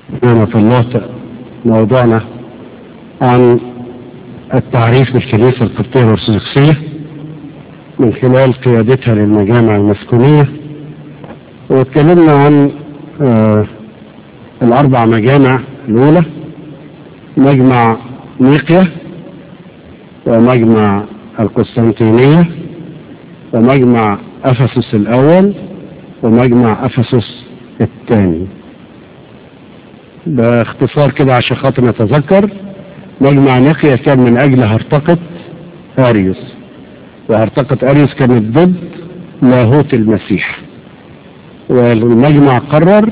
نعمة الله موضوعنا عن التعريف بالكنيسة القبطية الأرثوذكسية من خلال قيادتها للمجامع المسكونية واتكلمنا عن آه الأربع مجامع الأولى مجمع نيقيا ومجمع القسطنطينية ومجمع أفسس الأول ومجمع أفسس الثاني باختصار كده عشان خاطر نتذكر مجمع نيقيا كان من أجل هرطقة أريوس وهرطقة أريوس كانت ضد لاهوت المسيح والمجمع قرر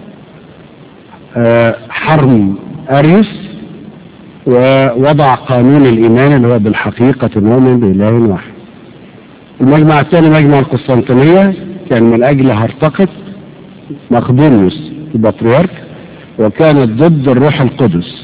حرم أريوس ووضع قانون الإيمان اللي هو بالحقيقة نؤمن بإله واحد المجمع الثاني مجمع القسطنطينية كان من أجل هرطقة مقدونيوس البطريرك وكانت ضد الروح القدس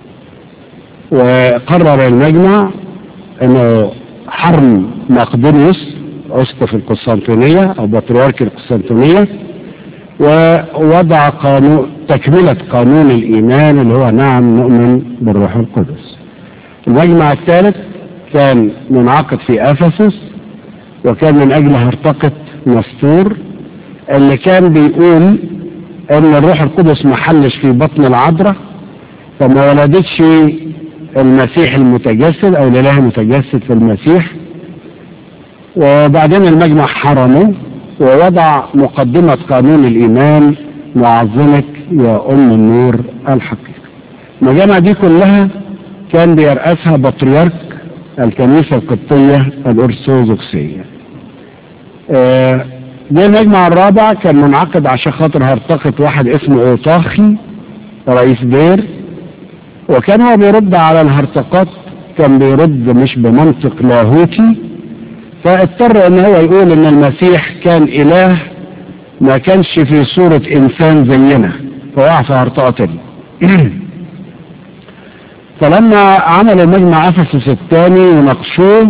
وقرر المجمع انه حرم مقدونيوس اسقف القسطنطينية او بطريرك القسطنطينية ووضع قانون تكملة قانون الإيمان اللي هو نعم نؤمن بالروح القدس المجمع الثالث كان منعقد في أفسس وكان من أجل هرطقة نسطور اللي كان بيقول ان الروح القدس ما حلش في بطن العذراء فما ولدتش المسيح المتجسد او الاله المتجسد في المسيح وبعدين المجمع حرمه ووضع مقدمة قانون الإيمان معظمك يا أم النور الحقيقة المجامع دي كلها كان بيرأسها بطريرك الكنيسة القبطية الأرثوذكسية آه ده المجمع الرابع كان منعقد عشان خاطر هرطقة واحد اسمه اوطاخي رئيس دير وكان هو بيرد على الهرطقات كان بيرد مش بمنطق لاهوتي فاضطر ان هو يقول ان المسيح كان اله ما كانش في صورة انسان زينا فوقع في هرطقة تاني فلما عملوا مجمع افسس الثاني وناقشوه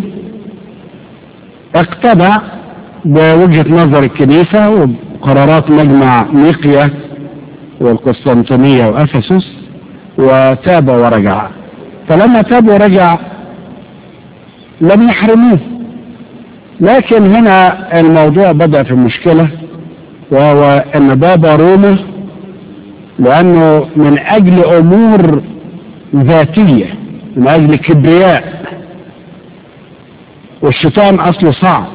اقتدى بوجهة نظر الكنيسة وقرارات مجمع نيقيا والقسطنطينية وأفسس وتاب ورجع فلما تاب ورجع لم يحرموه لكن هنا الموضوع بدأ في مشكلة وهو أن بابا روما لأنه من أجل أمور ذاتية من أجل كبرياء والشيطان أصله صعب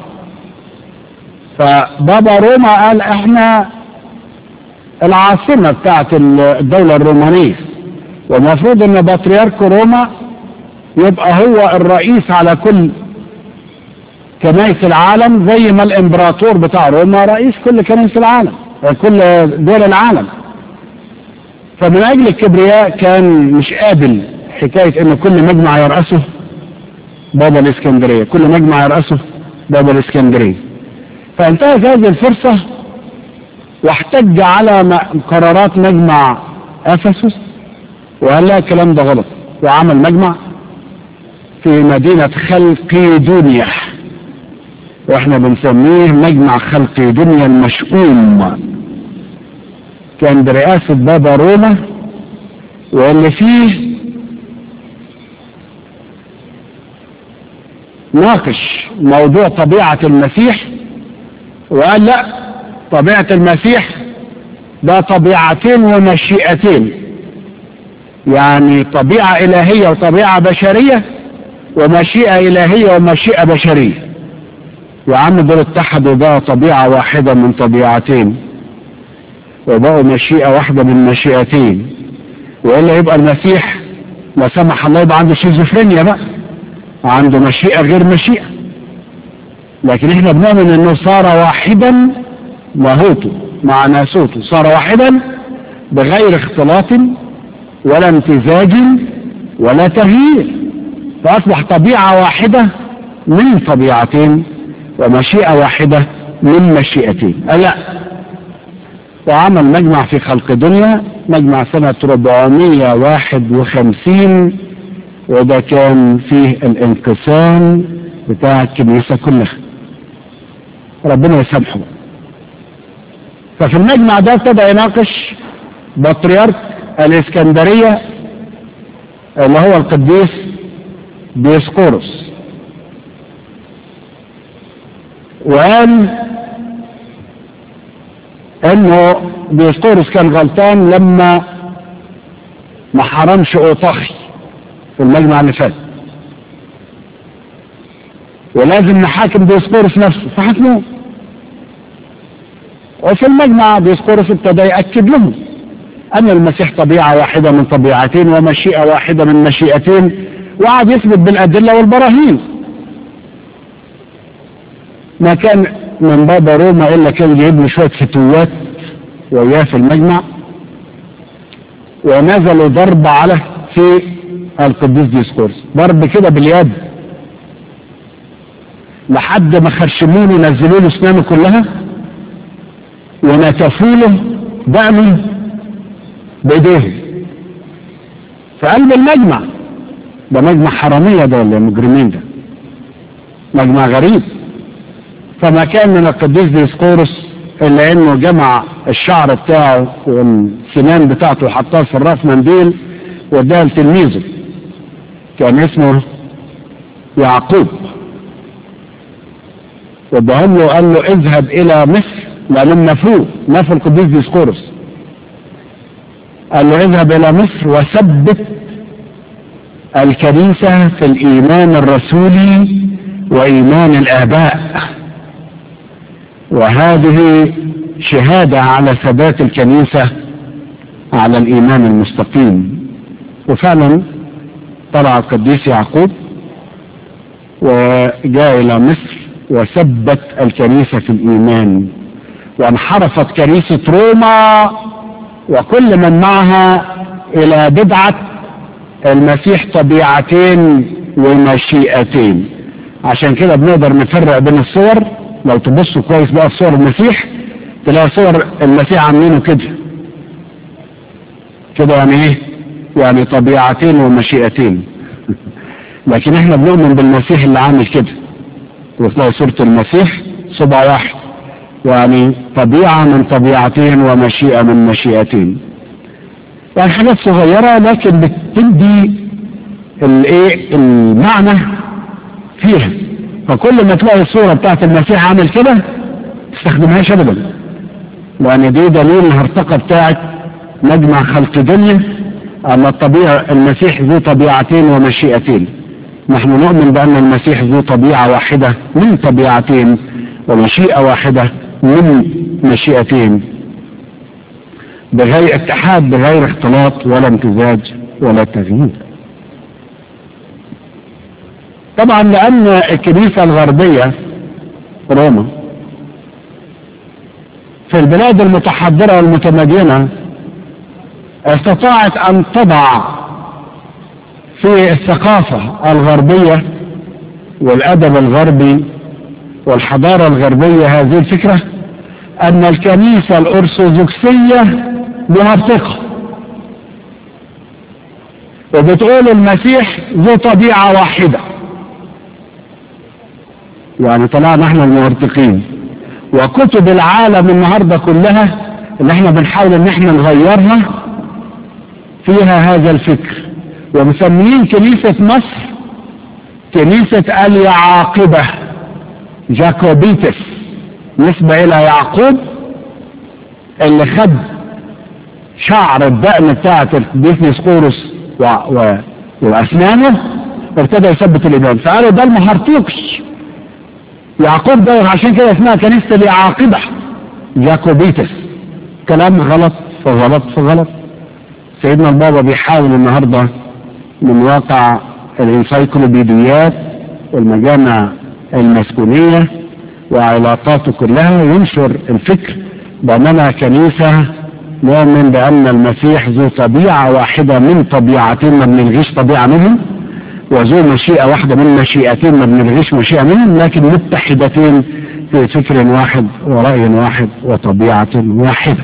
فبابا روما قال احنا العاصمة بتاعت الدولة الرومانية والمفروض ان بطريرك روما يبقى هو الرئيس على كل كنائس العالم زي ما الامبراطور بتاع روما رئيس كل كنائس العالم كل دول العالم فمن اجل الكبرياء كان مش قابل حكاية ان كل مجمع يرأسه بابا الاسكندرية كل مجمع يرأسه بابا الاسكندرية فانتهت هذه الفرصة واحتج على قرارات مجمع افسس وقال لها الكلام ده غلط وعمل مجمع في مدينة خلقيدونيا واحنا بنسميه مجمع خلقيدونيا المشؤوم كان برئاسة بابا روما واللي فيه ناقش موضوع طبيعة المسيح وقال لا طبيعة المسيح ده طبيعتين ومشيئتين يعني طبيعة إلهية وطبيعة بشرية ومشيئة إلهية ومشيئة بشرية يا عم دول اتحدوا بقى طبيعة واحدة من طبيعتين وبقوا مشيئة واحدة من مشيئتين وإلا يبقى المسيح لا سمح الله يبقى عنده شيزوفرينيا بقى عنده مشيئة غير مشيئة لكن احنا بنؤمن انه صار واحدا لاهوته مع ناسوته صار واحدا بغير اختلاط ولا امتزاج ولا تغيير فاصبح طبيعة واحدة من طبيعتين ومشيئة واحدة من مشيئتين لا وعمل مجمع في خلق دنيا مجمع سنة 451 وده كان فيه الانقسام بتاع الكنيسة كلها ربنا يسامحه ففي المجمع ده ابتدى يناقش بطريرك الإسكندرية اللي هو القديس ديسقورس وقال انه ديسقورس كان غلطان لما ما حرمش اوطاخي في المجمع اللي فات ولازم نحاكم ديسقورس نفسه فحكموه وفي المجمع ديسقورس ابتدى يأكد لهم أن المسيح طبيعة واحدة من طبيعتين ومشيئة واحدة من مشيئتين وقعد يثبت بالأدلة والبراهين ما كان من بابا روما إلا كان جايب له شوية فتوات وياه في المجمع ونزلوا ضرب على في القديس ديسقورس ضرب كده باليد لحد ما خرشمونه نزلوا له اسنانه كلها ونتفوا له دقنه بايديهم في قلب المجمع ده مجمع حرامية ده ولا مجرمين ده مجمع غريب فما كان من القديس ديسقورس الا انه جمع الشعر بتاعه والسنان بتاعته وحطها في الراس منديل واداها لتلميذه كان اسمه يعقوب واداهم له قال له اذهب الى مصر لانهم نفوه نفوا القديس ديسقورس قال له اذهب الى مصر وثبت الكنيسة في الايمان الرسولي وايمان الاباء وهذه شهادة على ثبات الكنيسة على الايمان المستقيم وفعلا طلع القديس يعقوب وجاء الى مصر وثبت الكنيسة في الايمان وانحرفت كنيسة روما وكل من معها الى بدعة المسيح طبيعتين ومشيئتين عشان كده بنقدر نفرق بين الصور لو تبصوا كويس بقى في صور المسيح تلاقي صور المسيح عاملينه كده كده يعني ايه يعني طبيعتين ومشيئتين لكن احنا بنؤمن بالمسيح اللي عامل كده وتلاقي صورة المسيح صبع واحد يعني طبيعة من طبيعتين ومشيئة من مشيئتين يعني حاجات صغيرة لكن بتدي الايه المعنى فيها فكل ما تلاقي الصورة بتاعت المسيح عامل كده تستخدمهاش ابدا لان دي دليل الهرطقة بتاعت مجمع خلق دنيا ان الطبيعة المسيح ذو طبيعتين ومشيئتين نحن نؤمن بان المسيح ذو طبيعة واحدة من طبيعتين ومشيئة واحدة من مشيئتين بغير اتحاد بغير اختلاط ولا امتزاج ولا تغيير طبعا لان الكنيسة الغربية روما في البلاد المتحضرة والمتمدنة استطاعت ان تضع في الثقافة الغربية والادب الغربي والحضارة الغربية هذه الفكرة ان الكنيسة الارثوذكسية منافقة وبتقول المسيح ذو طبيعة واحدة يعني طلعنا احنا المنافقين وكتب العالم النهاردة كلها اللي احنا بنحاول ان احنا نغيرها فيها هذا الفكر ومسميين كنيسة مصر كنيسة اليعاقبة جاكوبيتس نسبة الى يعقوب اللي خد شعر الدقن بتاعت ديسني سكورس و... و... واسنانه ابتدى يثبت الايمان فقالوا ده المهرطوكس يعقوب ده عشان كده اسمها كنيسة اليعاقبة جاكوبيتس كلام غلط فغلط فغلط سيدنا البابا بيحاول النهاردة من واقع الانسايكلوبيديات والمجامع المسكونية وعلاقاته كلها ينشر الفكر بأننا كنيسة نؤمن بأن المسيح ذو طبيعة واحدة من طبيعتين ما بنلغيش طبيعة منهم وذو مشيئة واحدة من مشيئتين ما بنلغيش مشيئة منهم لكن متحدتين في فكر واحد ورأي واحد وطبيعة واحدة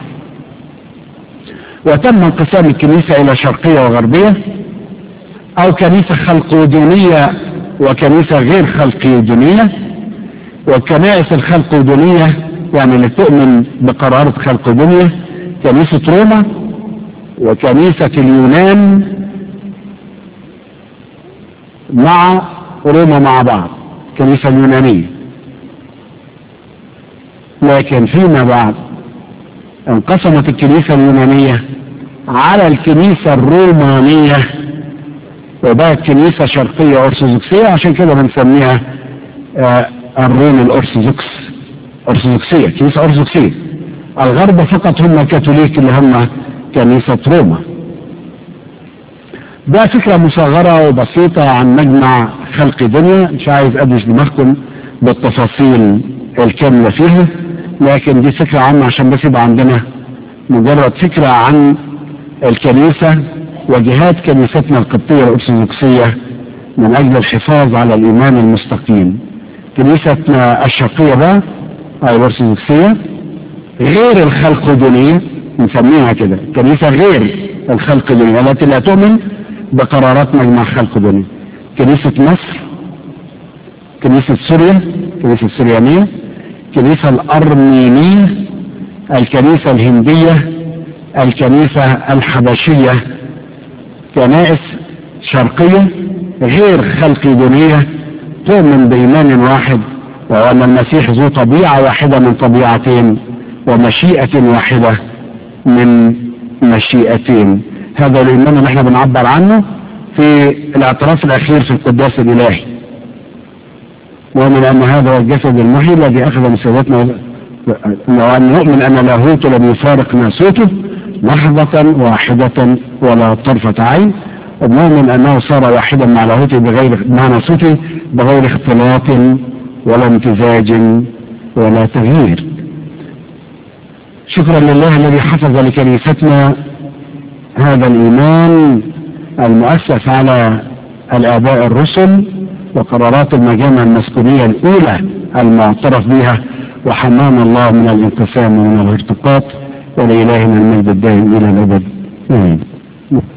وتم انقسام الكنيسة إلى شرقية وغربية أو كنيسة خلقودونية وكنيسة غير خلقيودونية والكنائس الخلقودونية يعني اللي تؤمن بقرارة خلقودونية كنيسة روما وكنيسة اليونان مع روما مع بعض الكنيسة اليونانية لكن فيما بعد انقسمت الكنيسة اليونانية على الكنيسة الرومانية وبقت كنيسة شرقية أرثوذكسية عشان كده بنسميها آه الروم الأرثوذكس أرثوذكسية كنيسة أرثوذكسية الغرب فقط هم الكاثوليك اللي هم كنيسة روما ده فكرة مصغرة وبسيطة عن مجمع خلق دنيا مش عايز أدوش دماغكم بالتفاصيل الكاملة فيها لكن دي فكرة عامة عشان بس يبقى عندنا مجرد فكرة عن الكنيسة وجهات كنيستنا القبطية الأرثوذكسية من أجل الحفاظ على الإيمان المستقيم كنيستنا الشرقية بقى أو الأرثوذكسية غير الخلقدونية نسميها كده كنيسة غير الخلقدونية التي لا تؤمن بقرارات مجمع خلقدونية كنيسة مصر كنيسة سوريا كنيسة السريانية الكنيسة الأرمينية الكنيسة الهندية الكنيسة الحبشية كنائس شرقية غير خلقدونية تؤمن بإيمان واحد وهو أن المسيح ذو طبيعة واحدة من طبيعتين ومشيئة واحدة من مشيئتين هذا الإيمان اللي احنا بنعبر عنه في الاعتراف الأخير في القداس الإلهي ومن أن هذا هو الجسد المحيي الذي أخذ من سيدتنا وأن نؤمن أن لاهوت لم يفارق ناسوته لحظة واحدة ولا طرفة عين ومؤمن أنه صار واحدا مع لاهوته بغير مع ناسوته بغير اختلاط ولا امتزاج ولا تغيير شكرا لله الذي حفظ لكنيستنا هذا الإيمان المؤسس على الآباء الرسل وقرارات المجامع المسكونية الأولى المعترف بها وحمانا الله من الانقسام ومن الارتقاط ولإلهنا المجد الدائم إلى الأبد آمين